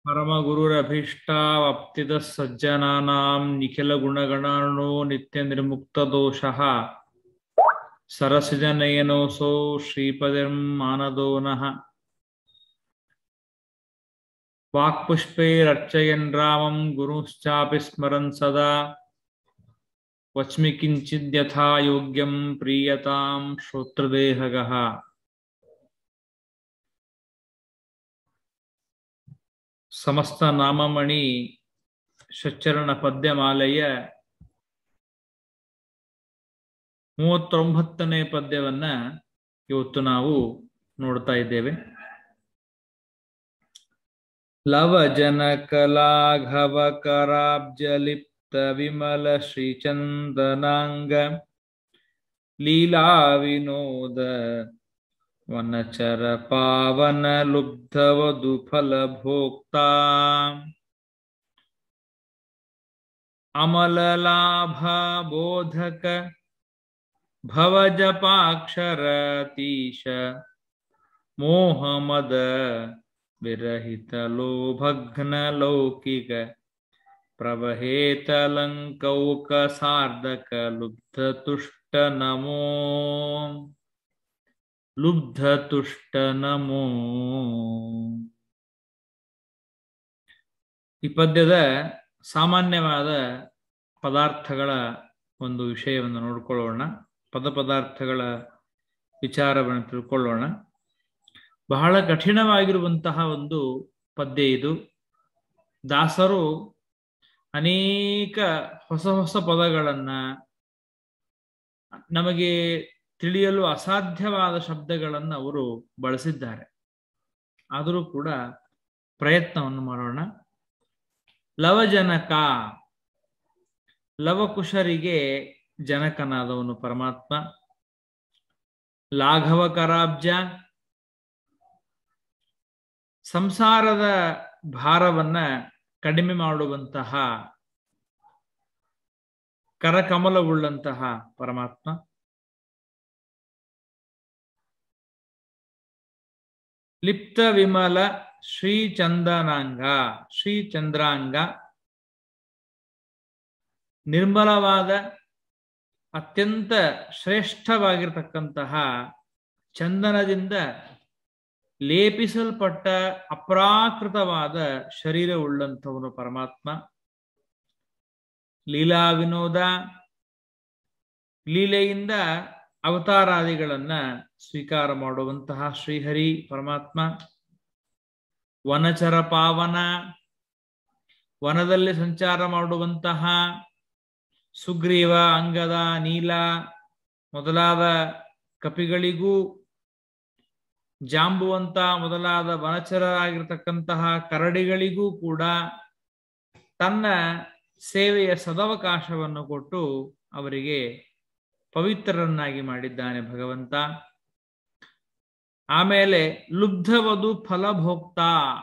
परमगुरुरभीष्टावप्तितः सज्जनानां निखिलगुणगणार्णो नित्यनिर्मुक्तदोषः सरसिजनयनोऽसौ श्रीपतिर्मानदो नः वाक्पुष्पैरर्चयन् रामं गुरुश्चापि स्मरन् सदा वच्मि किञ्चिद्यथा योग्यं प्रीयतां श्रोत्रदेहगः ಸಮಸ್ತ ನಾಮಮಣಿ ಷಚ್ಚರಣ ಪದ್ಯಮಾಲೆಯ ಮೂವತ್ತೊಂಬತ್ತನೇ ಪದ್ಯವನ್ನ ಇವತ್ತು ನಾವು ನೋಡ್ತಾ ಇದ್ದೇವೆ ಲವ ಜನಕಲಾಘವ ಕರಾಬ್ಜಲಿಪ್ತ ವಿಮಲ ಶ್ರೀಚಂದನಾಂಗ ಲೀಲಾ ವಿನೋದ ವನಚರ ಪಾವನ ಲುಬ್ಧವಧು ಫಲ ಭೋಕ್ತಾ ಅಮಲಲಾಭ ಬೋಧಕ ಭವಜಪಾಕ್ಷರತೀಶ ಮೋಹಮದ ವಿರಹಿತ ಲೋಭಘ್ನ ಲೌಕಿಕ ಪ್ರವಹೇತಲಂಕೌಕ ಸಾರ್ಧಕ ಲುಬ್ಧ ತುಷ್ಟ ನಮೋ ಲುಬ್ಧ ತುಷ್ಟ ನಮೋ ಈ ಪದ್ಯದ ಸಾಮಾನ್ಯವಾದ ಪದಾರ್ಥಗಳ ಒಂದು ವಿಷಯವನ್ನು ನೋಡ್ಕೊಳ್ಳೋಣ ಪದ ಪದಾರ್ಥಗಳ ವಿಚಾರವನ್ನು ತಿಳ್ಕೊಳ್ಳೋಣ ಬಹಳ ಕಠಿಣವಾಗಿರುವಂತಹ ಒಂದು ಪದ್ಯ ಇದು ದಾಸರು ಅನೇಕ ಹೊಸ ಹೊಸ ಪದಗಳನ್ನ ನಮಗೆ ತಿಳಿಯಲು ಅಸಾಧ್ಯವಾದ ಶಬ್ದಗಳನ್ನು ಅವರು ಬಳಸಿದ್ದಾರೆ ಆದರೂ ಕೂಡ ಪ್ರಯತ್ನವನ್ನು ಮಾಡೋಣ ಲವಜನಕ ಲವಕುಶರಿಗೆ ಜನಕನಾದವನು ಪರಮಾತ್ಮ ಲಾಘವ ಕರಾಬ್ಜ ಸಂಸಾರದ ಭಾರವನ್ನ ಕಡಿಮೆ ಮಾಡುವಂತಹ ಕರಕಮಲವುಳ್ಳಂತಹ ಪರಮಾತ್ಮ ಲಿಪ್ತ ವಿಮಲ ಶ್ರೀ ಚಂದನಾಂಗ ಶ್ರೀ ಚಂದ್ರಾಂಗ ನಿರ್ಮಲವಾದ ಅತ್ಯಂತ ಶ್ರೇಷ್ಠವಾಗಿರ್ತಕ್ಕಂತಹ ಚಂದನದಿಂದ ಲೇಪಿಸಲ್ಪಟ್ಟ ಅಪ್ರಾಕೃತವಾದ ಶರೀರವುಳ್ಳಂಥವನು ಪರಮಾತ್ಮ ಲೀಲಾ ವಿನೋದ ಲೀಲೆಯಿಂದ ಅವತಾರಾದಿಗಳನ್ನ ಸ್ವೀಕಾರ ಮಾಡುವಂತಹ ಶ್ರೀಹರಿ ಪರಮಾತ್ಮ ವನಚರ ಪಾವನ ವನದಲ್ಲಿ ಸಂಚಾರ ಮಾಡುವಂತಹ ಸುಗ್ರೀವ ಅಂಗದ ನೀಲ ಮೊದಲಾದ ಕಪಿಗಳಿಗೂ ಜಾಂಬುವಂತ ಮೊದಲಾದ ವನಚರರಾಗಿರ್ತಕ್ಕಂತಹ ಕರಡಿಗಳಿಗೂ ಕೂಡ ತನ್ನ ಸೇವೆಯ ಸದವಕಾಶವನ್ನು ಕೊಟ್ಟು ಅವರಿಗೆ ಪವಿತ್ರರನ್ನಾಗಿ ಮಾಡಿದ್ದಾನೆ ಭಗವಂತ ಆಮೇಲೆ ಲುಬ್ಧವಧು ಫಲಭೋಕ್ತ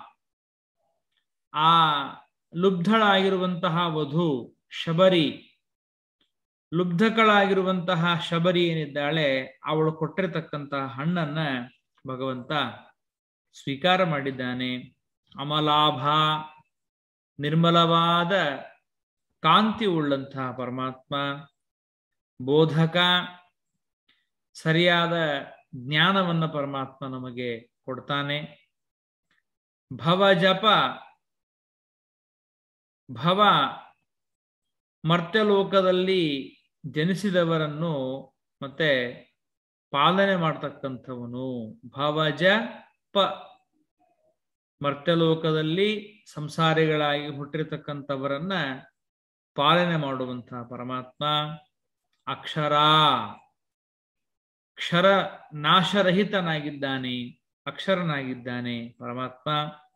ಆ ಲುಬ್ಧಳಾಗಿರುವಂತಹ ವಧು ಶಬರಿ ಲುಬ್ಧಕಳಾಗಿರುವಂತಹ ಶಬರಿ ಏನಿದ್ದಾಳೆ ಅವಳು ಕೊಟ್ಟಿರತಕ್ಕಂತಹ ಹಣ್ಣನ್ನ ಭಗವಂತ ಸ್ವೀಕಾರ ಮಾಡಿದ್ದಾನೆ ಅಮಲಾಭ ನಿರ್ಮಲವಾದ ಕಾಂತಿ ಉಳ್ಳಂತಹ ಪರಮಾತ್ಮ ಬೋಧಕ ಸರಿಯಾದ ಜ್ಞಾನವನ್ನ ಪರಮಾತ್ಮ ನಮಗೆ ಕೊಡ್ತಾನೆ ಭವ ಜಪ ಭವ ಮರ್ತ್ಯಲೋಕದಲ್ಲಿ ಜನಿಸಿದವರನ್ನು ಮತ್ತೆ ಪಾಲನೆ ಮಾಡ್ತಕ್ಕಂಥವನು ಭವಜ ಪ ಮರ್ತ್ಯಲೋಕದಲ್ಲಿ ಸಂಸಾರಿಗಳಾಗಿ ಹುಟ್ಟಿರ್ತಕ್ಕಂಥವರನ್ನ ಪಾಲನೆ ಮಾಡುವಂತಹ ಪರಮಾತ್ಮ ಅಕ್ಷರ ಕ್ಷರ ನಾಶರಹಿತನಾಗಿದ್ದಾನೆ ಅಕ್ಷರನಾಗಿದ್ದಾನೆ ಪರಮಾತ್ಮ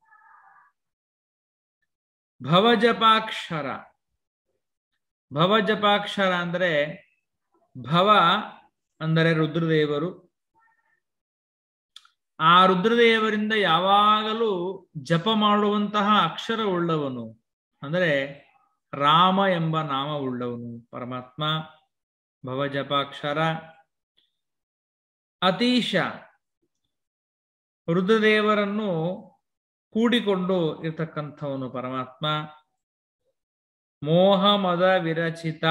ಭವಜಪಾಕ್ಷರ ಭವಜಪಾಕ್ಷರ ಅಂದರೆ ಭವ ಅಂದರೆ ರುದ್ರದೇವರು ಆ ರುದ್ರದೇವರಿಂದ ಯಾವಾಗಲೂ ಜಪ ಮಾಡುವಂತಹ ಅಕ್ಷರ ಉಳ್ಳವನು ಅಂದರೆ ರಾಮ ಎಂಬ ನಾಮ ಉಳ್ಳವನು ಪರಮಾತ್ಮ ಭವಜಪಾಕ್ಷರ ಅತೀಶ ರುದ್ರದೇವರನ್ನು ಕೂಡಿಕೊಂಡು ಇರತಕ್ಕಂಥವನು ಪರಮಾತ್ಮ ಮೋಹ ಮದ ವಿರಚಿತ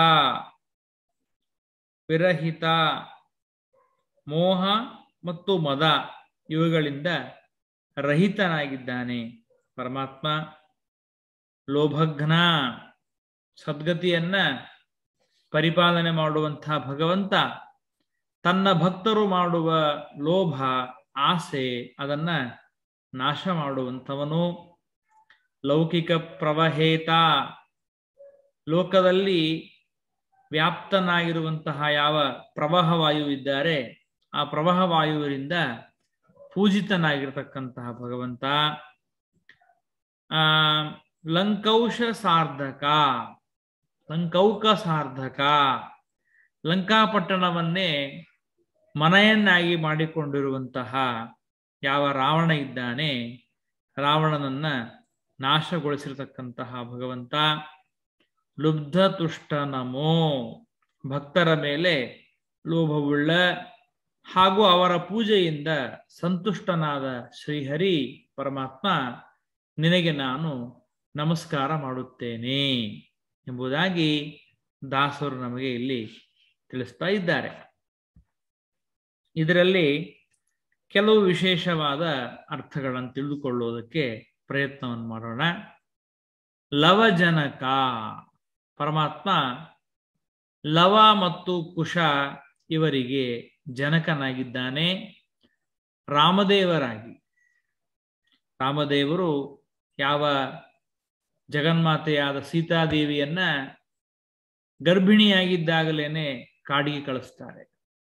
ವಿರಹಿತ ಮೋಹ ಮತ್ತು ಮದ ಇವುಗಳಿಂದ ರಹಿತನಾಗಿದ್ದಾನೆ ಪರಮಾತ್ಮ ಲೋಭಘ್ನ ಸದ್ಗತಿಯನ್ನ ಪರಿಪಾಲನೆ ಮಾಡುವಂತಹ ಭಗವಂತ ತನ್ನ ಭಕ್ತರು ಮಾಡುವ ಲೋಭ ಆಸೆ ಅದನ್ನ ನಾಶ ಮಾಡುವಂಥವನು ಲೌಕಿಕ ಪ್ರವಹೇತ ಲೋಕದಲ್ಲಿ ವ್ಯಾಪ್ತನಾಗಿರುವಂತಹ ಯಾವ ಪ್ರವಾಹವಾಯು ಇದ್ದಾರೆ ಆ ಪ್ರವಾಹವಾಯುವಿನಿಂದ ಪೂಜಿತನಾಗಿರ್ತಕ್ಕಂತಹ ಭಗವಂತ ಆ ಲಂಕೌಶ ಸಾರ್ಧಕ ಲಂಕೌಕ ಸಾರ್ಧಕ ಲಂಕಾಪಟ್ಟಣವನ್ನೇ ಮನೆಯನ್ನಾಗಿ ಮಾಡಿಕೊಂಡಿರುವಂತಹ ಯಾವ ರಾವಣ ಇದ್ದಾನೆ ರಾವಣನನ್ನ ನಾಶಗೊಳಿಸಿರತಕ್ಕಂತಹ ಭಗವಂತ ಲುಬ್ಧ ತುಷ್ಟ ನಮೋ ಭಕ್ತರ ಮೇಲೆ ಲೋಭವುಳ್ಳ ಹಾಗೂ ಅವರ ಪೂಜೆಯಿಂದ ಸಂತುಷ್ಟನಾದ ಶ್ರೀಹರಿ ಪರಮಾತ್ಮ ನಿನಗೆ ನಾನು ನಮಸ್ಕಾರ ಮಾಡುತ್ತೇನೆ ಎಂಬುದಾಗಿ ದಾಸರು ನಮಗೆ ಇಲ್ಲಿ ತಿಳಿಸ್ತಾ ಇದ್ದಾರೆ ಇದರಲ್ಲಿ ಕೆಲವು ವಿಶೇಷವಾದ ಅರ್ಥಗಳನ್ನು ತಿಳಿದುಕೊಳ್ಳುವುದಕ್ಕೆ ಪ್ರಯತ್ನವನ್ನು ಮಾಡೋಣ ಲವಜನಕ ಪರಮಾತ್ಮ ಲವ ಮತ್ತು ಕುಶ ಇವರಿಗೆ ಜನಕನಾಗಿದ್ದಾನೆ ರಾಮದೇವರಾಗಿ ರಾಮದೇವರು ಯಾವ ಜಗನ್ಮಾತೆಯಾದ ಸೀತಾದೇವಿಯನ್ನ ಗರ್ಭಿಣಿಯಾಗಿದ್ದಾಗಲೇನೆ ಕಾಡಿಗೆ ಕಳಿಸ್ತಾರೆ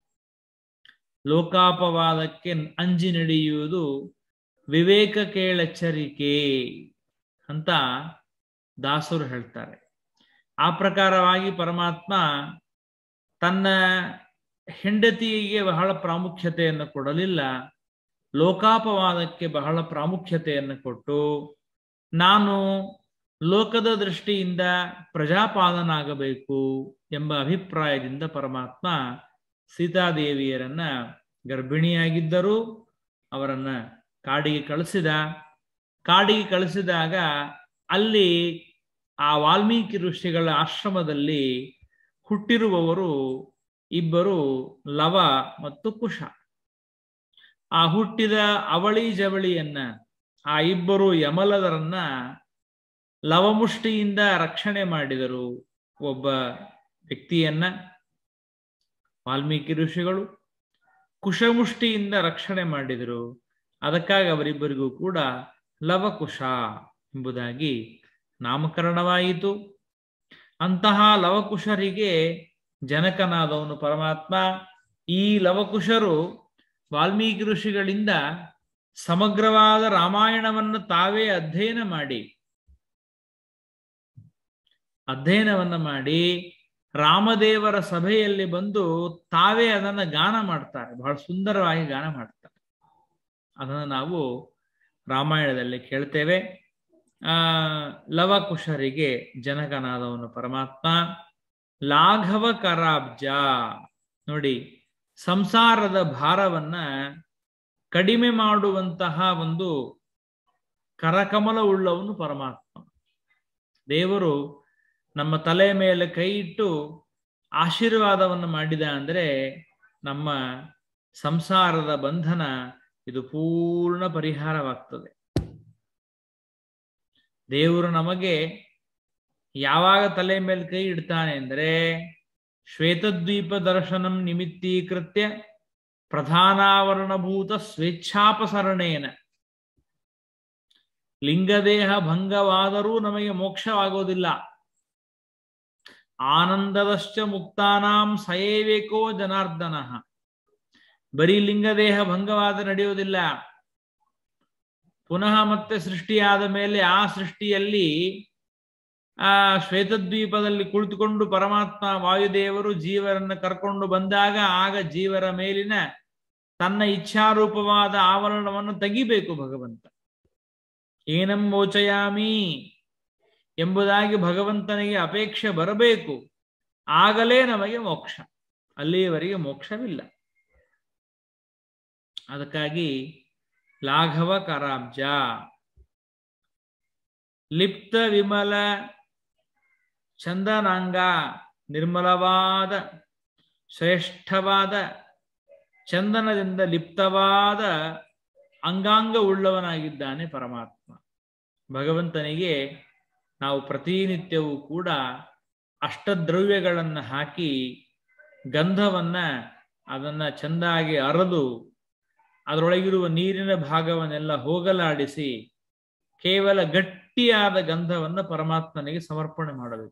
ಲೋಕಾಪವಾದಕ್ಕೆ ಅಂಜಿ ನಡೆಯುವುದು ವಿವೇಕ ಕೇಳೆಚ್ಚರಿಕೆ ಅಂತ ದಾಸರು ಹೇಳ್ತಾರೆ ಆ ಪ್ರಕಾರವಾಗಿ ಪರಮಾತ್ಮ ತನ್ನ ಹೆಂಡತಿಗೆ ಬಹಳ ಪ್ರಾಮುಖ್ಯತೆಯನ್ನು ಕೊಡಲಿಲ್ಲ ಲೋಕಾಪವಾದಕ್ಕೆ ಬಹಳ ಪ್ರಾಮುಖ್ಯತೆಯನ್ನು ಕೊಟ್ಟು ನಾನು ಲೋಕದ ದೃಷ್ಟಿಯಿಂದ ಪ್ರಜಾಪಾಲನಾಗಬೇಕು ಎಂಬ ಅಭಿಪ್ರಾಯದಿಂದ ಪರಮಾತ್ಮ ಸೀತಾದೇವಿಯರನ್ನ ಗರ್ಭಿಣಿಯಾಗಿದ್ದರೂ ಅವರನ್ನ ಕಾಡಿಗೆ ಕಳಿಸಿದ ಕಾಡಿಗೆ ಕಳಿಸಿದಾಗ ಅಲ್ಲಿ ಆ ವಾಲ್ಮೀಕಿ ಋಷಿಗಳ ಆಶ್ರಮದಲ್ಲಿ ಹುಟ್ಟಿರುವವರು ಇಬ್ಬರು ಲವ ಮತ್ತು ಕುಶ ಆ ಹುಟ್ಟಿದ ಅವಳಿ ಜವಳಿಯನ್ನ ಆ ಇಬ್ಬರು ಯಮಲದರನ್ನ ಲವಮುಷ್ಟಿಯಿಂದ ರಕ್ಷಣೆ ಮಾಡಿದರು ಒಬ್ಬ ವ್ಯಕ್ತಿಯನ್ನ ವಾಲ್ಮೀಕಿ ಋಷಿಗಳು ಕುಶಮುಷ್ಟಿಯಿಂದ ರಕ್ಷಣೆ ಮಾಡಿದರು ಅದಕ್ಕಾಗಿ ಅವರಿಬ್ಬರಿಗೂ ಕೂಡ ಲವಕುಶ ಎಂಬುದಾಗಿ ನಾಮಕರಣವಾಯಿತು ಅಂತಹ ಲವಕುಶರಿಗೆ ಜನಕನಾದವನು ಪರಮಾತ್ಮ ಈ ಲವಕುಶರು ವಾಲ್ಮೀಕಿ ಋಷಿಗಳಿಂದ ಸಮಗ್ರವಾದ ರಾಮಾಯಣವನ್ನು ತಾವೇ ಅಧ್ಯಯನ ಮಾಡಿ ಅಧ್ಯಯನವನ್ನ ಮಾಡಿ ರಾಮದೇವರ ಸಭೆಯಲ್ಲಿ ಬಂದು ತಾವೇ ಅದನ್ನ ಗಾನ ಮಾಡ್ತಾರೆ ಬಹಳ ಸುಂದರವಾಗಿ ಗಾನ ಮಾಡ್ತಾರೆ ಅದನ್ನು ನಾವು ರಾಮಾಯಣದಲ್ಲಿ ಕೇಳ್ತೇವೆ ಆ ಲವಕುಶರಿಗೆ ಜನಕನಾದವನು ಪರಮಾತ್ಮ ಲಾಘವ ಕರಾಬ್ಜ ನೋಡಿ ಸಂಸಾರದ ಭಾರವನ್ನ ಕಡಿಮೆ ಮಾಡುವಂತಹ ಒಂದು ಕರಕಮಲ ಉಳ್ಳವನು ಪರಮಾತ್ಮ ದೇವರು ನಮ್ಮ ತಲೆ ಮೇಲೆ ಕೈ ಇಟ್ಟು ಆಶೀರ್ವಾದವನ್ನು ಮಾಡಿದ ಅಂದ್ರೆ ನಮ್ಮ ಸಂಸಾರದ ಬಂಧನ ಇದು ಪೂರ್ಣ ಪರಿಹಾರವಾಗ್ತದೆ ದೇವರು ನಮಗೆ ಯಾವಾಗ ತಲೆ ಮೇಲೆ ಕೈ ಇಡ್ತಾನೆ ಅಂದ್ರೆ ಶ್ವೇತದ್ವೀಪ ದರ್ಶನಂ ನಿಮಿತ್ತೀಕೃತ್ಯ ಪ್ರಧಾನಾವರಣಭೂತ ಸ್ವೇಚ್ಛಾಪಸರಣೇನ ಲಿಂಗದೇಹ ಭಂಗವಾದರೂ ನಮಗೆ ಮೋಕ್ಷವಾಗೋದಿಲ್ಲ ಆನಂದದಶ್ಚ ಮುಕ್ತಾನಾಂ ಸಯೇವೇಕೋ ಜನಾರ್ದನ ಬರೀ ಲಿಂಗದೇಹ ಭಂಗವಾದ ನಡೆಯುವುದಿಲ್ಲ ಪುನಃ ಮತ್ತೆ ಸೃಷ್ಟಿಯಾದ ಮೇಲೆ ಆ ಸೃಷ್ಟಿಯಲ್ಲಿ ಆ ಶ್ವೇತದ್ವೀಪದಲ್ಲಿ ಕುಳಿತುಕೊಂಡು ಪರಮಾತ್ಮ ವಾಯುದೇವರು ಜೀವರನ್ನ ಕರ್ಕೊಂಡು ಬಂದಾಗ ಆಗ ಜೀವರ ಮೇಲಿನ ತನ್ನ ಇಚ್ಛಾರೂಪವಾದ ಆವರಣವನ್ನು ತೆಗಿಬೇಕು ಭಗವಂತ ಏನಂ ಮೋಚಯಾಮಿ ಎಂಬುದಾಗಿ ಭಗವಂತನಿಗೆ ಅಪೇಕ್ಷೆ ಬರಬೇಕು ಆಗಲೇ ನಮಗೆ ಮೋಕ್ಷ ಅಲ್ಲಿಯವರೆಗೆ ಮೋಕ್ಷವಿಲ್ಲ ಅದಕ್ಕಾಗಿ ಲಾಘವ ಕರಾಬ್ಜ ಲಿಪ್ತ ವಿಮಲ ಚಂದನಾಂಗ ನಿರ್ಮಲವಾದ ಶ್ರೇಷ್ಠವಾದ ಚಂದನದಿಂದ ಲಿಪ್ತವಾದ ಅಂಗಾಂಗ ಉಳ್ಳವನಾಗಿದ್ದಾನೆ ಪರಮಾತ್ಮ ಭಗವಂತನಿಗೆ ನಾವು ಪ್ರತಿನಿತ್ಯವೂ ಕೂಡ ಅಷ್ಟದ್ರವ್ಯಗಳನ್ನು ಹಾಕಿ ಗಂಧವನ್ನ ಅದನ್ನ ಚೆಂದಾಗಿ ಅರದು ಅದರೊಳಗಿರುವ ನೀರಿನ ಭಾಗವನ್ನೆಲ್ಲ ಹೋಗಲಾಡಿಸಿ ಕೇವಲ ಗಟ್ಟಿಯಾದ ಗಂಧವನ್ನು ಪರಮಾತ್ಮನಿಗೆ ಸಮರ್ಪಣೆ ಮಾಡಬೇಕು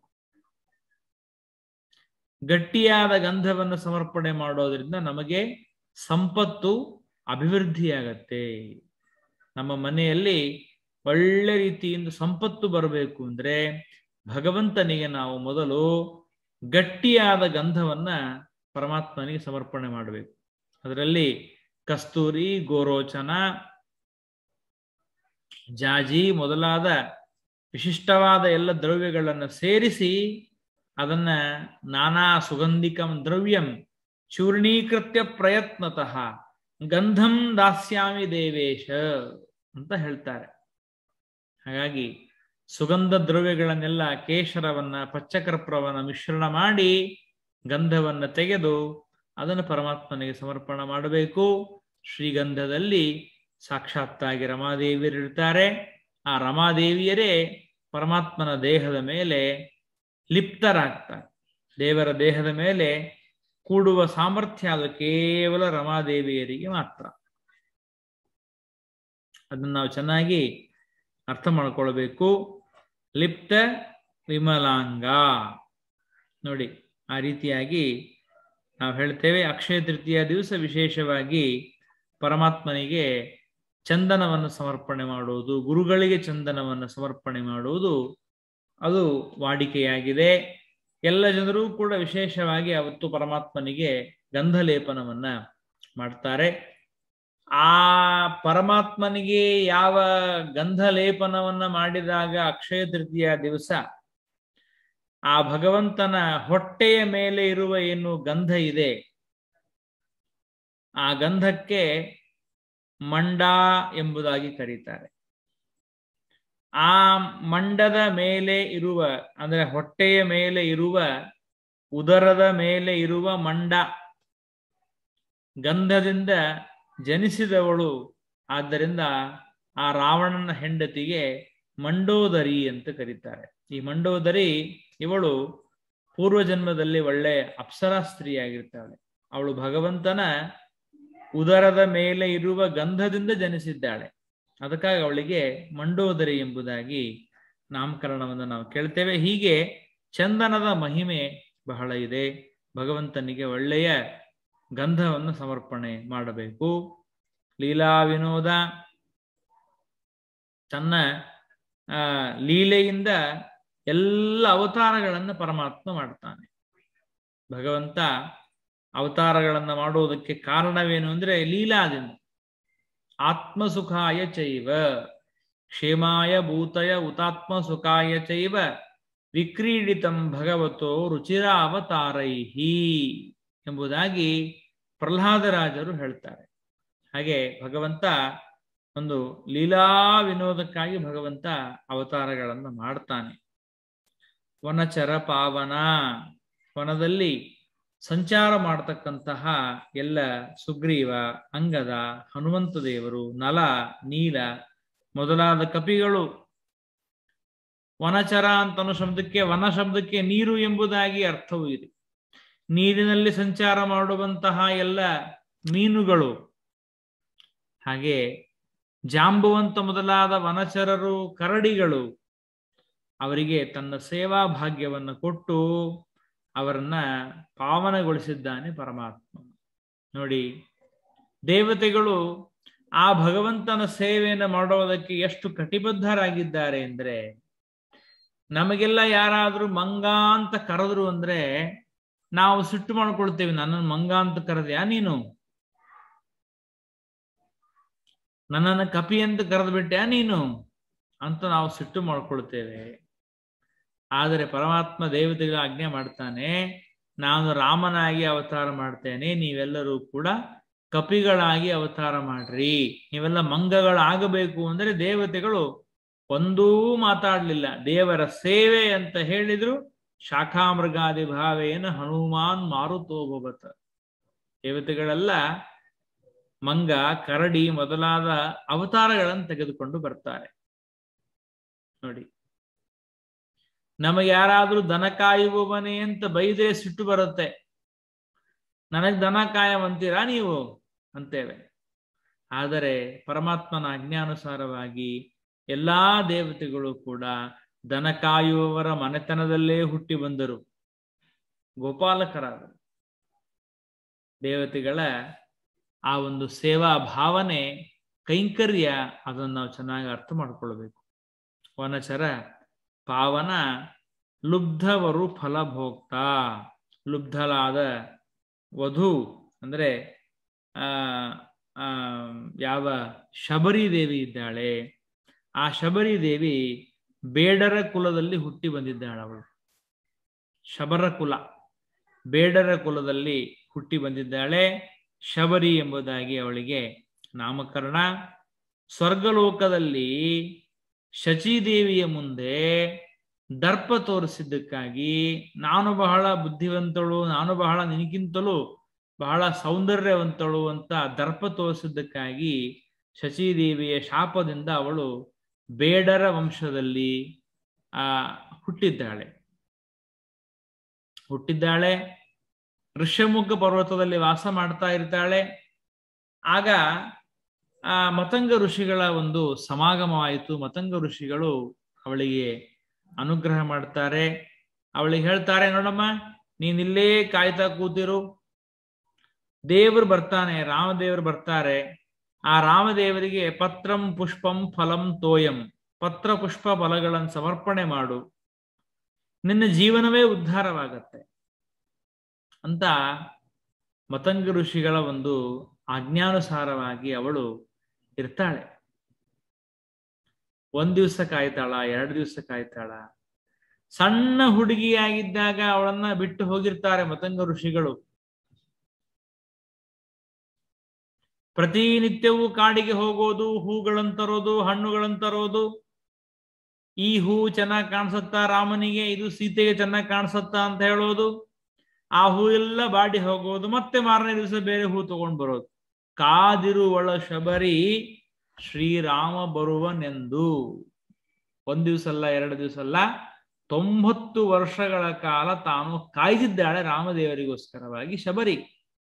ಗಟ್ಟಿಯಾದ ಗಂಧವನ್ನು ಸಮರ್ಪಣೆ ಮಾಡೋದ್ರಿಂದ ನಮಗೆ ಸಂಪತ್ತು ಅಭಿವೃದ್ಧಿಯಾಗತ್ತೆ ನಮ್ಮ ಮನೆಯಲ್ಲಿ ಒಳ್ಳೆ ರೀತಿಯಿಂದ ಸಂಪತ್ತು ಬರಬೇಕು ಅಂದ್ರೆ ಭಗವಂತನಿಗೆ ನಾವು ಮೊದಲು ಗಟ್ಟಿಯಾದ ಗಂಧವನ್ನ ಪರಮಾತ್ಮನಿಗೆ ಸಮರ್ಪಣೆ ಮಾಡಬೇಕು ಅದರಲ್ಲಿ ಕಸ್ತೂರಿ ಗೋರೋಚನ ಜಾಜಿ ಮೊದಲಾದ ವಿಶಿಷ್ಟವಾದ ಎಲ್ಲ ದ್ರವ್ಯಗಳನ್ನು ಸೇರಿಸಿ ಅದನ್ನ ನಾನಾ ಸುಗಂಧಿಕಂ ದ್ರವ್ಯಂ ಚೂರ್ಣೀಕೃತ್ಯ ಪ್ರಯತ್ನತಃ ಗಂಧಂ ದಾಸ್ಯಾಮಿ ದೇವೇಶ ಅಂತ ಹೇಳ್ತಾರೆ ಹಾಗಾಗಿ ಸುಗಂಧ ದ್ರವ್ಯಗಳನ್ನೆಲ್ಲ ಕೇಶರವನ್ನ ಪಚ್ಚಕರ್ಪೂರವನ್ನ ಮಿಶ್ರಣ ಮಾಡಿ ಗಂಧವನ್ನ ತೆಗೆದು ಅದನ್ನು ಪರಮಾತ್ಮನಿಗೆ ಸಮರ್ಪಣೆ ಮಾಡಬೇಕು ಶ್ರೀಗಂಧದಲ್ಲಿ ಸಾಕ್ಷಾತ್ತಾಗಿ ರಮಾದೇವಿಯರಿರ್ತಾರೆ ಆ ರಮಾದೇವಿಯರೇ ಪರಮಾತ್ಮನ ದೇಹದ ಮೇಲೆ ಲಿಪ್ತರಾಗ್ತಾರೆ ದೇವರ ದೇಹದ ಮೇಲೆ ಕೂಡುವ ಸಾಮರ್ಥ್ಯ ಅದು ಕೇವಲ ರಮಾದೇವಿಯರಿಗೆ ಮಾತ್ರ ಅದನ್ನು ನಾವು ಚೆನ್ನಾಗಿ ಅರ್ಥ ಮಾಡ್ಕೊಳ್ಬೇಕು ಲಿಪ್ತ ವಿಮಲಾಂಗ ನೋಡಿ ಆ ರೀತಿಯಾಗಿ ನಾವು ಹೇಳ್ತೇವೆ ಅಕ್ಷಯ ತೃತೀಯ ದಿವಸ ವಿಶೇಷವಾಗಿ ಪರಮಾತ್ಮನಿಗೆ ಚಂದನವನ್ನು ಸಮರ್ಪಣೆ ಮಾಡುವುದು ಗುರುಗಳಿಗೆ ಚಂದನವನ್ನು ಸಮರ್ಪಣೆ ಮಾಡುವುದು ಅದು ವಾಡಿಕೆಯಾಗಿದೆ ಎಲ್ಲ ಜನರು ಕೂಡ ವಿಶೇಷವಾಗಿ ಅವತ್ತು ಪರಮಾತ್ಮನಿಗೆ ಗಂಧಲೇಪನವನ್ನ ಮಾಡ್ತಾರೆ ಆ ಪರಮಾತ್ಮನಿಗೆ ಯಾವ ಗಂಧಲೇಪನವನ್ನ ಮಾಡಿದಾಗ ಅಕ್ಷಯ ತೃತೀಯ ದಿವಸ ಆ ಭಗವಂತನ ಹೊಟ್ಟೆಯ ಮೇಲೆ ಇರುವ ಏನು ಗಂಧ ಇದೆ ಆ ಗಂಧಕ್ಕೆ ಮಂಡ ಎಂಬುದಾಗಿ ಕರೀತಾರೆ ಆ ಮಂಡದ ಮೇಲೆ ಇರುವ ಅಂದ್ರೆ ಹೊಟ್ಟೆಯ ಮೇಲೆ ಇರುವ ಉದರದ ಮೇಲೆ ಇರುವ ಮಂಡ ಗಂಧದಿಂದ ಜನಿಸಿದವಳು ಆದ್ದರಿಂದ ಆ ರಾವಣನ ಹೆಂಡತಿಗೆ ಮಂಡೋದರಿ ಅಂತ ಕರೀತಾರೆ ಈ ಮಂಡೋದರಿ ಇವಳು ಪೂರ್ವಜನ್ಮದಲ್ಲಿ ಒಳ್ಳೆ ಅಪ್ಸರಾ ಸ್ತ್ರೀಯಾಗಿರ್ತಾಳೆ ಅವಳು ಭಗವಂತನ ಉದರದ ಮೇಲೆ ಇರುವ ಗಂಧದಿಂದ ಜನಿಸಿದ್ದಾಳೆ ಅದಕ್ಕಾಗಿ ಅವಳಿಗೆ ಮಂಡೋದರಿ ಎಂಬುದಾಗಿ ನಾಮಕರಣವನ್ನು ನಾವು ಕೇಳ್ತೇವೆ ಹೀಗೆ ಚಂದನದ ಮಹಿಮೆ ಬಹಳ ಇದೆ ಭಗವಂತನಿಗೆ ಒಳ್ಳೆಯ ಗಂಧವನ್ನು ಸಮರ್ಪಣೆ ಮಾಡಬೇಕು ಲೀಲಾ ವಿನೋದ ತನ್ನ ಆ ಲೀಲೆಯಿಂದ ಎಲ್ಲ ಅವತಾರಗಳನ್ನು ಪರಮಾತ್ಮ ಮಾಡ್ತಾನೆ ಭಗವಂತ ಅವತಾರಗಳನ್ನ ಮಾಡುವುದಕ್ಕೆ ಕಾರಣವೇನು ಅಂದ್ರೆ ಲೀಲಾದಿಂದ ಆತ್ಮಸುಖಾಯ ಚೈವ ಕ್ಷೇಮಾಯ ಭೂತಯ ಉತಾತ್ಮ ಸುಖಾಯ ಚೈವ ವಿಕ್ರೀಡಿತಂ ಭಗವತೋ ರುಚಿರಾವತಾರೈಹಿ ಎಂಬುದಾಗಿ ಪ್ರಹ್ಲಾದರಾಜರು ಹೇಳ್ತಾರೆ ಹಾಗೆ ಭಗವಂತ ಒಂದು ಲೀಲಾ ವಿನೋದಕ್ಕಾಗಿ ಭಗವಂತ ಅವತಾರಗಳನ್ನು ಮಾಡ್ತಾನೆ ವನಚರ ಪಾವನ ವನದಲ್ಲಿ ಸಂಚಾರ ಮಾಡತಕ್ಕಂತಹ ಎಲ್ಲ ಸುಗ್ರೀವ ಅಂಗದ ಹನುಮಂತ ದೇವರು ನಲ ನೀಲ ಮೊದಲಾದ ಕಪಿಗಳು ವನಚರ ಅಂತನೋ ಶಬ್ದಕ್ಕೆ ವನ ಶಬ್ದಕ್ಕೆ ನೀರು ಎಂಬುದಾಗಿ ಅರ್ಥವೂ ಇದೆ ನೀರಿನಲ್ಲಿ ಸಂಚಾರ ಮಾಡುವಂತಹ ಎಲ್ಲ ಮೀನುಗಳು ಹಾಗೆ ಜಾಂಬುವಂತ ಮೊದಲಾದ ವನಚರರು ಕರಡಿಗಳು ಅವರಿಗೆ ತನ್ನ ಸೇವಾ ಭಾಗ್ಯವನ್ನು ಕೊಟ್ಟು ಅವರನ್ನ ಪಾವನಗೊಳಿಸಿದ್ದಾನೆ ಪರಮಾತ್ಮ ನೋಡಿ ದೇವತೆಗಳು ಆ ಭಗವಂತನ ಸೇವೆಯನ್ನು ಮಾಡೋದಕ್ಕೆ ಎಷ್ಟು ಕಟಿಬದ್ಧರಾಗಿದ್ದಾರೆ ಅಂದ್ರೆ ನಮಗೆಲ್ಲ ಯಾರಾದ್ರೂ ಮಂಗ ಅಂತ ಕರೆದ್ರು ಅಂದ್ರೆ ನಾವು ಸಿಟ್ಟು ಮಾಡ್ಕೊಳ್ತೇವೆ ನನ್ನನ್ನು ಮಂಗ ಅಂತ ಕರೆದ್ಯಾ ನೀನು ನನ್ನನ್ನು ಕಪಿ ಅಂತ ಕರೆದು ಬಿಟ್ಟ್ಯಾ ನೀನು ಅಂತ ನಾವು ಸಿಟ್ಟು ಮಾಡ್ಕೊಳ್ತೇವೆ ಆದರೆ ಪರಮಾತ್ಮ ದೇವತೆಗಳ ಆಜ್ಞೆ ಮಾಡ್ತಾನೆ ನಾನು ರಾಮನಾಗಿ ಅವತಾರ ಮಾಡ್ತೇನೆ ನೀವೆಲ್ಲರೂ ಕೂಡ ಕಪಿಗಳಾಗಿ ಅವತಾರ ಮಾಡ್ರಿ ನೀವೆಲ್ಲ ಮಂಗಗಳಾಗಬೇಕು ಅಂದ್ರೆ ದೇವತೆಗಳು ಒಂದೂ ಮಾತಾಡ್ಲಿಲ್ಲ ದೇವರ ಸೇವೆ ಅಂತ ಹೇಳಿದ್ರು ಶಾಖಾಮೃಗಾದಿ ಭಾವೇನ ಹನುಮಾನ್ ಮಾರುತೋಭವತ ದೇವತೆಗಳೆಲ್ಲ ಮಂಗ ಕರಡಿ ಮೊದಲಾದ ಅವತಾರಗಳನ್ನು ತೆಗೆದುಕೊಂಡು ಬರ್ತಾರೆ ನೋಡಿ ನಮಗೆ ಯಾರಾದ್ರೂ ದನ ಕಾಯುವವನೇ ಅಂತ ಬೈದ್ರೆ ಸಿಟ್ಟು ಬರುತ್ತೆ ನನಗ್ ದನ ಕಾಯವಂತೀರಾ ನೀವು ಅಂತೇವೆ ಆದರೆ ಪರಮಾತ್ಮನ ಅಜ್ಞಾನುಸಾರವಾಗಿ ಎಲ್ಲಾ ದೇವತೆಗಳು ಕೂಡ ದನ ಕಾಯುವವರ ಮನೆತನದಲ್ಲೇ ಹುಟ್ಟಿ ಬಂದರು ಗೋಪಾಲಕರಾದರು ದೇವತೆಗಳ ಆ ಒಂದು ಸೇವಾ ಭಾವನೆ ಕೈಂಕರ್ಯ ಅದನ್ನು ನಾವು ಚೆನ್ನಾಗಿ ಅರ್ಥ ಮಾಡ್ಕೊಳ್ಬೇಕು ವನಚರ ಪಾವನ ಲುಬ್ಧವರು ಫಲಭೋಕ್ತ ಲುಬ್ಧಲಾದ ವಧು ಅಂದ್ರೆ ಆ ಆ ಯಾವ ಶಬರಿ ದೇವಿ ಇದ್ದಾಳೆ ಆ ಶಬರಿ ದೇವಿ ಬೇಡರ ಕುಲದಲ್ಲಿ ಹುಟ್ಟಿ ಬಂದಿದ್ದಾಳೆ ಅವಳು ಶಬರ ಕುಲ ಬೇಡರ ಕುಲದಲ್ಲಿ ಹುಟ್ಟಿ ಬಂದಿದ್ದಾಳೆ ಶಬರಿ ಎಂಬುದಾಗಿ ಅವಳಿಗೆ ನಾಮಕರಣ ಸ್ವರ್ಗಲೋಕದಲ್ಲಿ ಶಚಿದೇವಿಯ ಮುಂದೆ ದರ್ಪ ತೋರಿಸಿದ್ದಕ್ಕಾಗಿ ನಾನು ಬಹಳ ಬುದ್ಧಿವಂತಳು ನಾನು ಬಹಳ ನಿನಗಿಂತಲೂ ಬಹಳ ಸೌಂದರ್ಯವಂತಳು ಅಂತ ದರ್ಪ ತೋರಿಸಿದ್ದಕ್ಕಾಗಿ ಶಚಿದೇವಿಯ ಶಾಪದಿಂದ ಅವಳು ಬೇಡರ ವಂಶದಲ್ಲಿ ಆ ಹುಟ್ಟಿದ್ದಾಳೆ ಹುಟ್ಟಿದ್ದಾಳೆ ಋಷ್ಯಮುಖ ಪರ್ವತದಲ್ಲಿ ವಾಸ ಮಾಡ್ತಾ ಇರ್ತಾಳೆ ಆಗ ಆ ಮತಂಗ ಋಷಿಗಳ ಒಂದು ಸಮಾಗಮವಾಯಿತು ಮತಂಗ ಋಷಿಗಳು ಅವಳಿಗೆ ಅನುಗ್ರಹ ಮಾಡ್ತಾರೆ ಅವಳಿಗೆ ಹೇಳ್ತಾರೆ ನೋಡಮ್ಮ ನೀನಿಲ್ಲೇ ಕಾಯ್ತಾ ಕೂತಿರು ದೇವರು ಬರ್ತಾನೆ ರಾಮದೇವರು ಬರ್ತಾರೆ ಆ ರಾಮದೇವರಿಗೆ ಪತ್ರಂ ಪುಷ್ಪಂ ಫಲಂ ತೋಯಂ ಪತ್ರ ಪುಷ್ಪ ಫಲಗಳನ್ನು ಸಮರ್ಪಣೆ ಮಾಡು ನಿನ್ನ ಜೀವನವೇ ಉದ್ಧಾರವಾಗತ್ತೆ ಅಂತ ಮತಂಗ ಋಷಿಗಳ ಒಂದು ಆಜ್ಞಾನುಸಾರವಾಗಿ ಅವಳು ಇರ್ತಾಳೆ ಒಂದ್ ದಿವ್ಸ ಕಾಯ್ತಾಳ ಎರಡು ದಿವ್ಸ ಕಾಯ್ತಾಳ ಸಣ್ಣ ಹುಡುಗಿಯಾಗಿದ್ದಾಗ ಅವಳನ್ನ ಬಿಟ್ಟು ಹೋಗಿರ್ತಾರೆ ಮತಂಗ ಋಷಿಗಳು ಪ್ರತಿನಿತ್ಯವೂ ಕಾಡಿಗೆ ಹೋಗೋದು ಹೂಗಳನ್ನ ತರೋದು ಹಣ್ಣುಗಳನ್ನ ತರೋದು ಈ ಹೂ ಚೆನ್ನಾಗಿ ಕಾಣಿಸುತ್ತಾ ರಾಮನಿಗೆ ಇದು ಸೀತೆಗೆ ಚೆನ್ನಾಗಿ ಕಾಣಿಸುತ್ತಾ ಅಂತ ಹೇಳೋದು ಆ ಹೂ ಎಲ್ಲ ಬಾಡಿ ಹೋಗೋದು ಮತ್ತೆ ಮಾರನೇ ದಿವಸ ಬೇರೆ ಹೂ ತಗೊಂಡ್ ಬರೋದು ಕಾದಿರುವಳ ಶಬರಿ ಶ್ರೀರಾಮ ಬರುವನೆಂದು ಒಂದ್ ದಿವ್ಸ ಅಲ್ಲ ಎರಡು ದಿವಸ ಅಲ್ಲ ತೊಂಬತ್ತು ವರ್ಷಗಳ ಕಾಲ ತಾನು ಕಾಯ್ದಿದ್ದಾಳೆ ರಾಮದೇವರಿಗೋಸ್ಕರವಾಗಿ ಶಬರಿ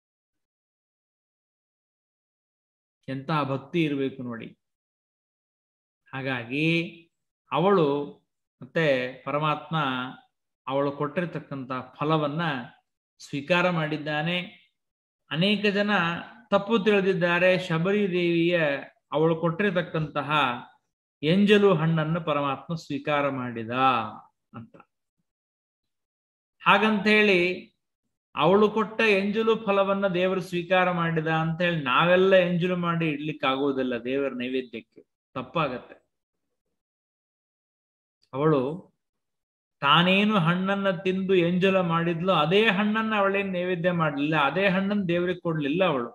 ಎಂತಹ ಭಕ್ತಿ ಇರಬೇಕು ನೋಡಿ ಹಾಗಾಗಿ ಅವಳು ಮತ್ತೆ ಪರಮಾತ್ಮ ಅವಳು ಕೊಟ್ಟಿರ್ತಕ್ಕಂಥ ಫಲವನ್ನ ಸ್ವೀಕಾರ ಮಾಡಿದ್ದಾನೆ ಅನೇಕ ಜನ ತಪ್ಪು ತಿಳಿದಿದ್ದಾರೆ ಶಬರಿ ದೇವಿಯ ಅವಳು ಕೊಟ್ಟಿರತಕ್ಕಂತಹ ಎಂಜಲು ಹಣ್ಣನ್ನು ಪರಮಾತ್ಮ ಸ್ವೀಕಾರ ಮಾಡಿದ ಅಂತ ಹಾಗಂತ ಹೇಳಿ ಅವಳು ಕೊಟ್ಟ ಎಂಜಲು ಫಲವನ್ನ ದೇವರು ಸ್ವೀಕಾರ ಮಾಡಿದ ಅಂತ ಹೇಳಿ ನಾವೆಲ್ಲ ಎಂಜಲು ಮಾಡಿ ಇಡ್ಲಿಕ್ಕೆ ಆಗೋದಿಲ್ಲ ದೇವರ ನೈವೇದ್ಯಕ್ಕೆ ತಪ್ಪಾಗತ್ತೆ ಅವಳು ತಾನೇನು ಹಣ್ಣನ್ನ ತಿಂದು ಎಂಜಲ ಮಾಡಿದ್ಲು ಅದೇ ಹಣ್ಣನ್ನ ಅವಳೇನು ನೈವೇದ್ಯ ಮಾಡಲಿಲ್ಲ ಅದೇ ಹಣ್ಣನ್ನು ದೇವರಿಗೆ ಕೊಡ್ಲಿಲ್ಲ ಅವಳು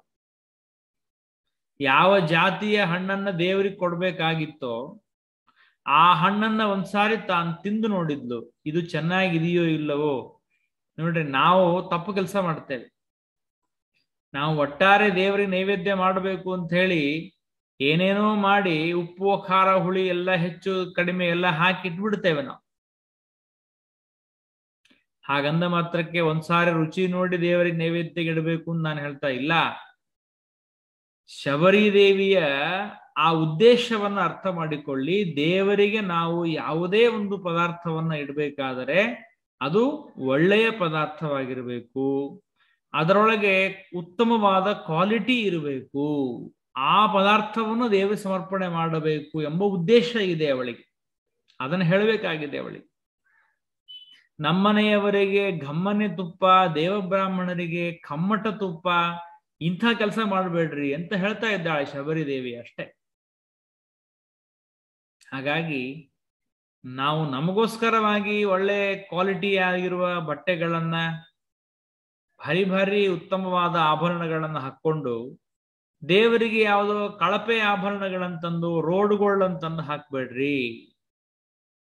ಯಾವ ಜಾತಿಯ ಹಣ್ಣನ್ನ ದೇವರಿಗೆ ಕೊಡ್ಬೇಕಾಗಿತ್ತೋ ಆ ಹಣ್ಣನ್ನ ಒಂದ್ಸಾರಿ ತಾನು ತಿಂದು ನೋಡಿದ್ಲು ಇದು ಚೆನ್ನಾಗಿದೆಯೋ ಇಲ್ಲವೋ ನೋಡ್ರಿ ನಾವು ತಪ್ಪು ಕೆಲಸ ಮಾಡ್ತೇವೆ ನಾವು ಒಟ್ಟಾರೆ ದೇವರಿಗೆ ನೈವೇದ್ಯ ಮಾಡಬೇಕು ಅಂತ ಹೇಳಿ ಏನೇನೋ ಮಾಡಿ ಉಪ್ಪು ಖಾರ ಹುಳಿ ಎಲ್ಲ ಹೆಚ್ಚು ಕಡಿಮೆ ಎಲ್ಲ ಹಾಕಿ ಇಟ್ಬಿಡ್ತೇವೆ ನಾವು ಹಾಗಂದ ಮಾತ್ರಕ್ಕೆ ಒಂದ್ಸಾರಿ ರುಚಿ ನೋಡಿ ದೇವರಿಗೆ ನೈವೇದ್ಯ ಇಡಬೇಕು ಅಂತ ನಾನು ಹೇಳ್ತಾ ಇಲ್ಲ ಶಬರಿ ದೇವಿಯ ಆ ಉದ್ದೇಶವನ್ನ ಅರ್ಥ ಮಾಡಿಕೊಳ್ಳಿ ದೇವರಿಗೆ ನಾವು ಯಾವುದೇ ಒಂದು ಪದಾರ್ಥವನ್ನ ಇಡಬೇಕಾದರೆ ಅದು ಒಳ್ಳೆಯ ಪದಾರ್ಥವಾಗಿರಬೇಕು ಅದರೊಳಗೆ ಉತ್ತಮವಾದ ಕ್ವಾಲಿಟಿ ಇರಬೇಕು ಆ ಪದಾರ್ಥವನ್ನು ದೇವ ಸಮರ್ಪಣೆ ಮಾಡಬೇಕು ಎಂಬ ಉದ್ದೇಶ ಇದೆ ಅವಳಿಗೆ ಅದನ್ನು ಹೇಳಬೇಕಾಗಿದೆ ಅವಳಿಗೆ ನಮ್ಮನೆಯವರಿಗೆ ಗಮ್ಮನೆ ತುಪ್ಪ ದೇವಬ್ರಾಹ್ಮಣರಿಗೆ ಕಮ್ಮಟ ತುಪ್ಪ ಇಂಥ ಕೆಲಸ ಮಾಡಬೇಡ್ರಿ ಅಂತ ಹೇಳ್ತಾ ಇದ್ದಾಳೆ ಶಬರಿ ದೇವಿ ಅಷ್ಟೇ ಹಾಗಾಗಿ ನಾವು ನಮಗೋಸ್ಕರವಾಗಿ ಒಳ್ಳೆ ಕ್ವಾಲಿಟಿ ಆಗಿರುವ ಬಟ್ಟೆಗಳನ್ನ ಭಾರಿ ಭಾರಿ ಉತ್ತಮವಾದ ಆಭರಣಗಳನ್ನ ಹಾಕೊಂಡು ದೇವರಿಗೆ ಯಾವುದೋ ಕಳಪೆ ಆಭರಣಗಳನ್ನ ತಂದು ರೋಡ್ಗಳನ್ನ ತಂದು ಹಾಕ್ಬೇಡ್ರಿ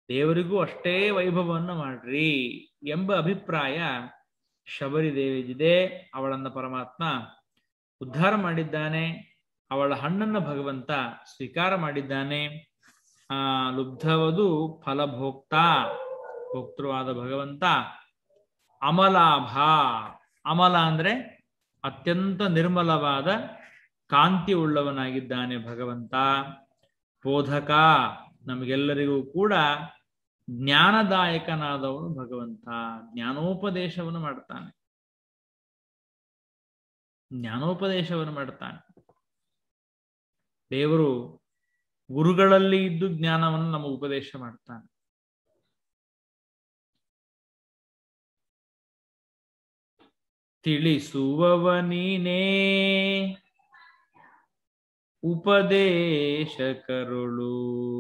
ದೇವರಿಗೂ ಅಷ್ಟೇ ವೈಭವವನ್ನು ಮಾಡ್ರಿ ಎಂಬ ಅಭಿಪ್ರಾಯ ಶಬರಿ ದೇವಿಗಿದೆ ಅವಳನ್ನ ಪರಮಾತ್ಮ ಉದ್ಧಾರ ಮಾಡಿದ್ದಾನೆ ಅವಳ ಹಣ್ಣನ್ನು ಭಗವಂತ ಸ್ವೀಕಾರ ಮಾಡಿದ್ದಾನೆ ಆ ಲುಬ್ಧವದು ಫಲಭೋಕ್ತ ಭೋಕ್ತೃವಾದ ಭಗವಂತ ಅಮಲಾಭ ಅಮಲ ಅಂದ್ರೆ ಅತ್ಯಂತ ನಿರ್ಮಲವಾದ ಕಾಂತಿ ಉಳ್ಳವನಾಗಿದ್ದಾನೆ ಭಗವಂತ ಬೋಧಕ ನಮಗೆಲ್ಲರಿಗೂ ಕೂಡ ಜ್ಞಾನದಾಯಕನಾದವನು ಭಗವಂತ ಜ್ಞಾನೋಪದೇಶವನ್ನು ಮಾಡ್ತಾನೆ ಜ್ಞಾನೋಪದೇಶವನ್ನು ಮಾಡ್ತಾನೆ ದೇವರು ಗುರುಗಳಲ್ಲಿ ಇದ್ದು ಜ್ಞಾನವನ್ನು ನಮಗೆ ಉಪದೇಶ ಮಾಡ್ತಾನೆ ತಿಳಿಸುವವ ನೀನೇ ಉಪದೇಶ ಕರುಳು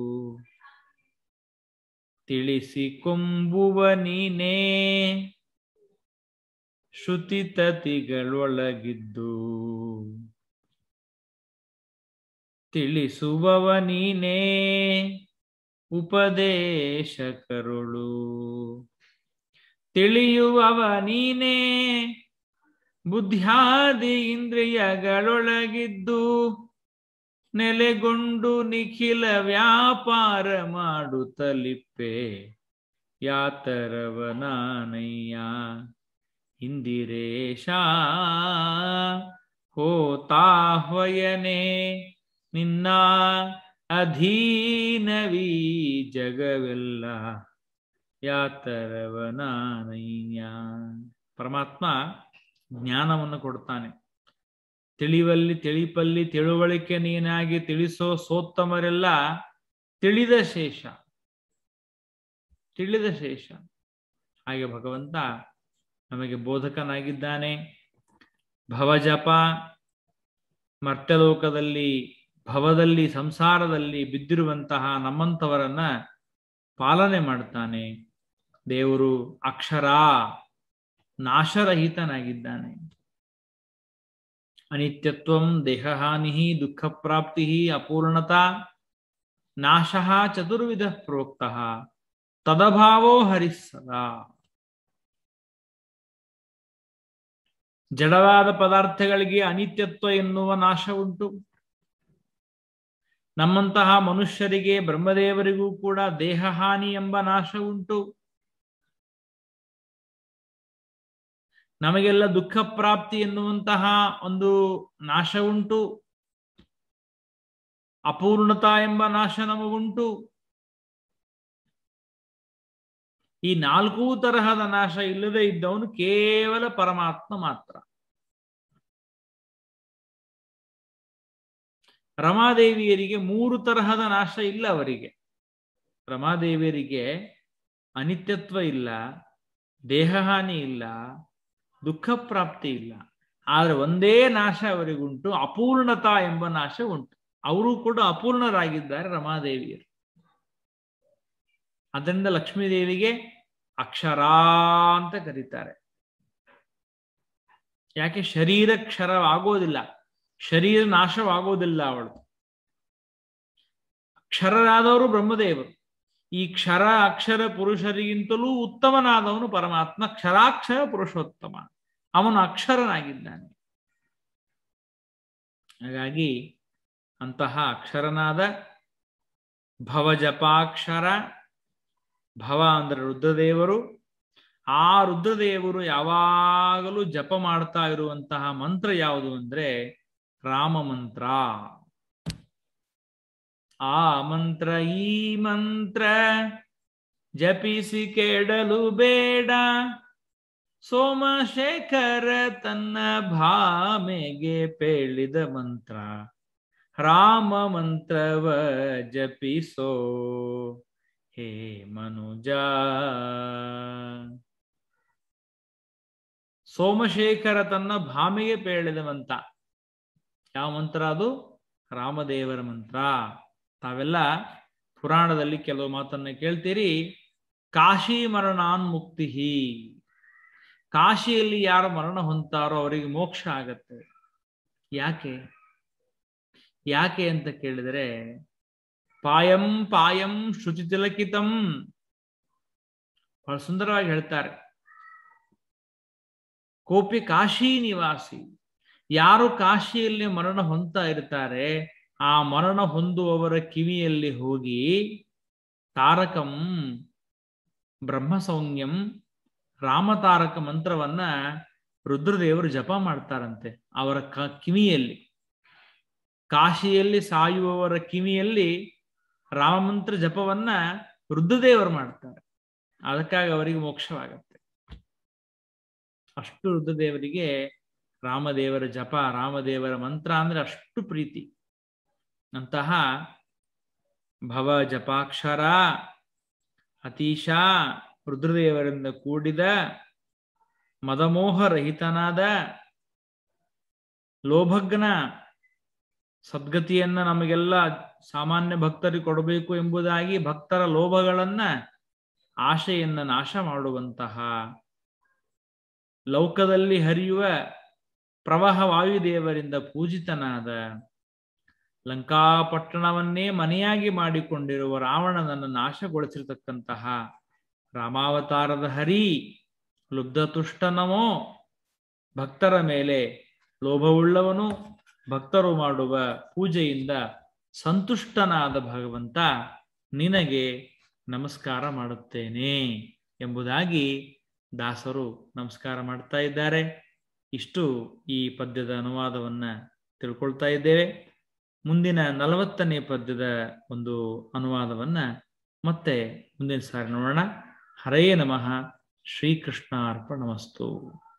ತಿಳಿಸಿಕೊಂಬುವ ನೀನೇ ಶ್ರುತಿತತಿಗಳೊಳಗಿದ್ದು ತಿಳಿಸುವವ ನೀನೇ ಉಪದೇಶ ಕರುಳು ತಿಳಿಯುವವ ನೀನೇ ಬುದ್ಧ್ಯಾದಿ ಇಂದ್ರಿಯಗಳೊಳಗಿದ್ದು ನೆಲೆಗೊಂಡು ನಿಖಿಲ ವ್ಯಾಪಾರ ಮಾಡುತ್ತಲಿಪ್ಪೆ ಯಾತರವನಾನಯ್ಯ ಇಂದಿರೇಶ ಹೋತಾಹ್ವಯನೆ ನಿನ್ನ ಅಧೀನವೀ ಜಗವೆಲ್ಲ ಯಾತರವನಾನಯ್ಯ ಪರಮಾತ್ಮ ಜ್ಞಾನವನ್ನು ಕೊಡ್ತಾನೆ ತಿಳಿವಲ್ಲಿ ತಿಳಿಪಲ್ಲಿ ತಿಳುವಳಿಕೆ ನೀನಾಗಿ ತಿಳಿಸೋ ಸೋತ್ತಮರೆಲ್ಲ ತಿಳಿದ ಶೇಷ ತಿಳಿದ ಶೇಷ ಹಾಗೆ ಭಗವಂತ ನಮಗೆ ಬೋಧಕನಾಗಿದ್ದಾನೆ ಭವಜಪ ಮರ್ತ್ಯಲೋಕದಲ್ಲಿ ಭವದಲ್ಲಿ ಸಂಸಾರದಲ್ಲಿ ಬಿದ್ದಿರುವಂತಹ ನಮ್ಮಂಥವರನ್ನ ಪಾಲನೆ ಮಾಡ್ತಾನೆ ದೇವರು ಅಕ್ಷರ ನಾಶರಹಿತನಾಗಿದ್ದಾನೆ ಅನಿತ್ಯತ್ವಂ ದೇಹಹಾನಿ ದುಃಖ ಪ್ರಾಪ್ತಿ ಅಪೂರ್ಣತಾ ನಾಶ ಚತುರ್ವಿಧ ಪ್ರೋಕ್ತ ತದಭಾವೋ ಹರಿಸ್ಸದಾ ಜಡವಾದ ಪದಾರ್ಥಗಳಿಗೆ ಅನಿತ್ಯತ್ವ ಎನ್ನುವ ನಾಶ ಉಂಟು ನಮ್ಮಂತಹ ಮನುಷ್ಯರಿಗೆ ಬ್ರಹ್ಮದೇವರಿಗೂ ಕೂಡ ದೇಹಹಾನಿ ಎಂಬ ನಾಶ ಉಂಟು ನಮಗೆಲ್ಲ ದುಃಖ ಪ್ರಾಪ್ತಿ ಎನ್ನುವಂತಹ ಒಂದು ನಾಶ ಉಂಟು ಅಪೂರ್ಣತಾ ಎಂಬ ನಾಶ ನಮಗುಂಟು ಈ ನಾಲ್ಕೂ ತರಹದ ನಾಶ ಇಲ್ಲದೆ ಇದ್ದವನು ಕೇವಲ ಪರಮಾತ್ಮ ಮಾತ್ರ ರಮಾದೇವಿಯರಿಗೆ ಮೂರು ತರಹದ ನಾಶ ಇಲ್ಲ ಅವರಿಗೆ ರಮಾದೇವಿಯರಿಗೆ ಅನಿತ್ಯತ್ವ ಇಲ್ಲ ದೇಹಹಾನಿ ಇಲ್ಲ ದುಃಖ ಪ್ರಾಪ್ತಿ ಇಲ್ಲ ಆದ್ರೆ ಒಂದೇ ನಾಶ ಅವರಿಗುಂಟು ಅಪೂರ್ಣತಾ ಎಂಬ ನಾಶ ಉಂಟು ಅವರು ಕೂಡ ಅಪೂರ್ಣರಾಗಿದ್ದಾರೆ ರಮಾದೇವಿಯರು ಅದರಿಂದ ಲಕ್ಷ್ಮೀದೇವಿಗೆ ಅಕ್ಷರ ಅಂತ ಕರೀತಾರೆ ಯಾಕೆ ಶರೀರ ಕ್ಷರವಾಗೋದಿಲ್ಲ ಶರೀರ ನಾಶವಾಗೋದಿಲ್ಲ ಅವಳು ಅಕ್ಷರರಾದವರು ಬ್ರಹ್ಮದೇವರು ಈ ಕ್ಷರ ಅಕ್ಷರ ಪುರುಷರಿಗಿಂತಲೂ ಉತ್ತಮನಾದವನು ಪರಮಾತ್ಮ ಕ್ಷರಾಕ್ಷರ ಪುರುಷೋತ್ತಮ ಅವನು ಅಕ್ಷರನಾಗಿದ್ದಾನೆ ಹಾಗಾಗಿ ಅಂತಹ ಅಕ್ಷರನಾದ ಭವಜಪಾಕ್ಷರ ಭವ ಅಂದ್ರೆ ರುದ್ರದೇವರು ಆ ರುದ್ರದೇವರು ಯಾವಾಗಲೂ ಜಪ ಮಾಡ್ತಾ ಇರುವಂತಹ ಮಂತ್ರ ಯಾವುದು ಅಂದ್ರೆ ರಾಮ ಮಂತ್ರ ಆ ಮಂತ್ರ ಈ ಮಂತ್ರ ಜಪಿಸಿ ಕೆಡಲು ಬೇಡ ಸೋಮಶೇಖರ ತನ್ನ ಭಾಮೆಗೆ ಪೇಳಿದ ಮಂತ್ರ ರಾಮ ಮಂತ್ರವ ಜಪಿಸೋ ಹೇ ಮನುಜ ಸೋಮಶೇಖರ ತನ್ನ ಭಾಮೆಗೆ ಪೇಳಿದ ಮಂತ್ರ ಯಾವ ಮಂತ್ರ ಅದು ರಾಮದೇವರ ಮಂತ್ರ ತಾವೆಲ್ಲ ಪುರಾಣದಲ್ಲಿ ಕೆಲವು ಮಾತನ್ನ ಕೇಳ್ತೀರಿ ಕಾಶಿ ಮರಣಾನ್ ಮುಕ್ತಿ ಕಾಶಿಯಲ್ಲಿ ಯಾರು ಮರಣ ಹೊಂತಾರೋ ಅವರಿಗೆ ಮೋಕ್ಷ ಆಗತ್ತೆ ಯಾಕೆ ಯಾಕೆ ಅಂತ ಕೇಳಿದರೆ ಪಾಯಂ ಪಾಯಂ ಶುಚಿ ತಿಲಕಿತಂ ಬಹಳ ಸುಂದರವಾಗಿ ಹೇಳ್ತಾರೆ ಕೋಪಿ ಕಾಶಿ ನಿವಾಸಿ ಯಾರು ಕಾಶಿಯಲ್ಲಿ ಮರಣ ಹೊಂದ್ತಾ ಇರ್ತಾರೆ ಆ ಮರಣ ಹೊಂದುವವರ ಕಿವಿಯಲ್ಲಿ ಹೋಗಿ ತಾರಕಂ ಬ್ರಹ್ಮ ಸೌಮ್ಯಂ ರಾಮತಾರಕ ಮಂತ್ರವನ್ನ ರುದ್ರದೇವರು ಜಪ ಮಾಡ್ತಾರಂತೆ ಅವರ ಕ ಕಿವಿಯಲ್ಲಿ ಕಾಶಿಯಲ್ಲಿ ಸಾಯುವವರ ಕಿವಿಯಲ್ಲಿ ರಾಮಮಂತ್ರ ಜಪವನ್ನ ರುದ್ರದೇವರು ಮಾಡ್ತಾರೆ ಅದಕ್ಕಾಗಿ ಅವರಿಗೆ ಮೋಕ್ಷವಾಗತ್ತೆ ಅಷ್ಟು ರುದ್ರದೇವರಿಗೆ ರಾಮದೇವರ ಜಪ ರಾಮದೇವರ ಮಂತ್ರ ಅಂದ್ರೆ ಅಷ್ಟು ಪ್ರೀತಿ ಅಂತಹ ಭವ ಜಪಾಕ್ಷರ ಅತೀಶ ರುದ್ರದೇವರಿಂದ ಕೂಡಿದ ಮದಮೋಹರಹಿತನಾದ ಲೋಭಗ್ನ ಸದ್ಗತಿಯನ್ನ ನಮಗೆಲ್ಲ ಸಾಮಾನ್ಯ ಭಕ್ತರಿಗೆ ಕೊಡಬೇಕು ಎಂಬುದಾಗಿ ಭಕ್ತರ ಲೋಭಗಳನ್ನ ಆಶೆಯನ್ನ ನಾಶ ಮಾಡುವಂತಹ ಲೋಕದಲ್ಲಿ ಹರಿಯುವ ಪ್ರವಾಹ ವಾಯುದೇವರಿಂದ ಪೂಜಿತನಾದ ಲಂಕಾಪಟ್ಟಣವನ್ನೇ ಮನೆಯಾಗಿ ಮಾಡಿಕೊಂಡಿರುವ ರಾವಣನನ್ನು ನಾಶಗೊಳಿಸಿರ್ತಕ್ಕಂತಹ ರಾಮಾವತಾರದ ಹರಿ ಲುಬ್ಧತುಷ್ಟನಮೋ ಭಕ್ತರ ಮೇಲೆ ಲೋಭವುಳ್ಳವನು ಭಕ್ತರು ಮಾಡುವ ಪೂಜೆಯಿಂದ ಸಂತುಷ್ಟನಾದ ಭಗವಂತ ನಿನಗೆ ನಮಸ್ಕಾರ ಮಾಡುತ್ತೇನೆ ಎಂಬುದಾಗಿ ದಾಸರು ನಮಸ್ಕಾರ ಮಾಡ್ತಾ ಇದ್ದಾರೆ ಇಷ್ಟು ಈ ಪದ್ಯದ ಅನುವಾದವನ್ನ ತಿಳ್ಕೊಳ್ತಾ ಇದ್ದೇವೆ ಮುಂದಿನ ನಲವತ್ತನೇ ಪದ್ಯದ ಒಂದು ಅನುವಾದವನ್ನ ಮತ್ತೆ ಮುಂದಿನ ಸಾರಿ ನೋಡೋಣ ಹರೇ ನಮಃ ಶ್ರೀಕೃಷ್ಣ ಅರ್ಪಣಮಸ್ತು